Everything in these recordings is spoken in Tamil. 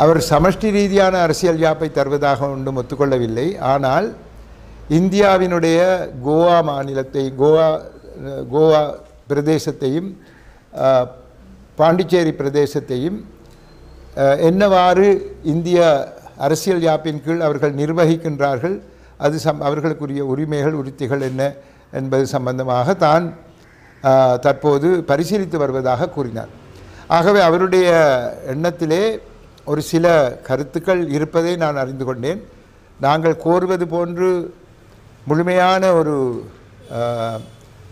அவர் சமஷ்டி ரீதியான அரசியல் யாப்பை தருவதாக ஒன்றும் ஒத்துக்கொள்ளவில்லை ஆனால் இந்தியாவினுடைய கோவா மாநிலத்தை கோவா அஹ், கோவா பிரதேசத்தையும் அஹ், பாண்டிச்சேரி பிரதேசத்தையும் அஹ், என்னவாறு இந்திய அரசியல் யாப்பின் கீழ் அவர்கள் நிர்வகிக்கின்றார்கள் அது சம் அவர்களுக்குரிய உரிமைகள் உரித்திகள் என்ன என்பது சம்பந்தமாக தான் அஹ், தற்போது பரிசீலித்து வருவதாக கூறினார் ஆகவே அவருடைய எண்ணத்திலே ஒரு சில கருத்துக்கள் இருப்பதை நான் அறிந்து கொண்டேன் நாங்கள் கோருவது போன்று முழுமையான ஒரு அஹ்,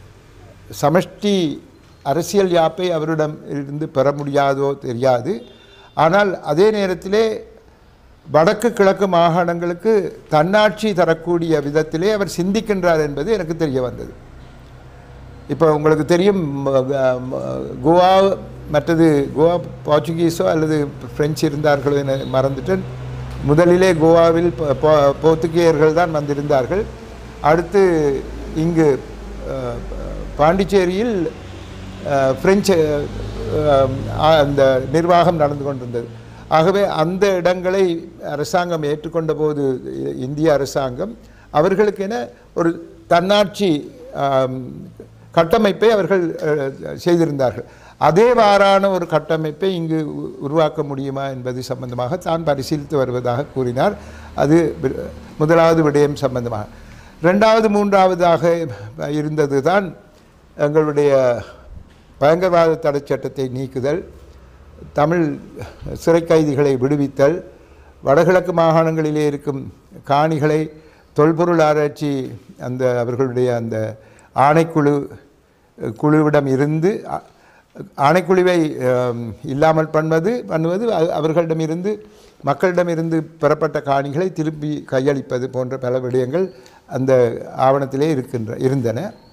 சமஷ்டி அரசியல் யாப்பை அவரிடம் இருந்து பெற முடியாதோ தெரியாது ஆனால் அதே நேரத்திலே வடக்கு கிழக்கு மாகாணங்களுக்கு தன்னாட்சி தரக்கூடிய விதத்திலே அவர் சிந்திக்கின்றார் என்பது எனக்கு தெரிய வந்தது இப்போ உங்களுக்கு தெரியும் ம- க- ம- கோவா மற்றது கோவா போர்ச்சுகீஸோ அல்லது பிரெஞ்சு இருந்தார்களோ என மறந்துட்டேன் முதலிலே கோவாவில் போ- போ- போர்த்துகேயர்கள் தான் வந்திருந்தார்கள் அடுத்து இங்கு அஹ், பாண்டிச்சேரியில் அஹ், பிரெஞ்சு அஹ், ஆ- அந்த நிர்வாகம் நடந்து கொண்டிருந்தது ஆகவே அந்த இடங்களை அரசாங்கம் ஏற்றுக்கொண்ட போது இ- இந்திய அரசாங்கம் அவர்களுக்கென ஒரு தன்னாட்சி ஆம், கட்டமைப்பை அவர்கள் அஹ், செய்திருந்தார்கள் அதேவாறான ஒரு கட்டமைப்பை இங்கு உ- உருவாக்க முடியுமா என்பது சம்பந்தமாக தான் பரிசீலித்து வருவதாக கூறினார் அது வி- முதலாவது விடயம் சம்பந்தமாக ரெண்டாவது மூன்றாவதாக இருந்தது தான் எங்களுடைய பயங்கரவாத தடை சட்டத்தை நீக்குதல் தமிழ் சிறை கைதிகளை விடுவித்தல் வடகிழக்கு மாகாணங்களிலே இருக்கும் காணிகளை தொல்பொருள் ஆராய்ச்சி அந்த அவர்களுடைய அந்த ஆணைக்குழு அஹ், குழுவிடம் இருந்து அ- ஆணைக்குழுவை அம், இல்லாமல் பண்ணுவது பண்ணுவது அ- அவர்களிடமிருந்து மக்களிடமிருந்து பெறப்பட்ட காணிகளை திருப்பி கையளிப்பது போன்ற பல விடயங்கள் அந்த ஆவணத்திலே இருக்கின்ற இருந்தன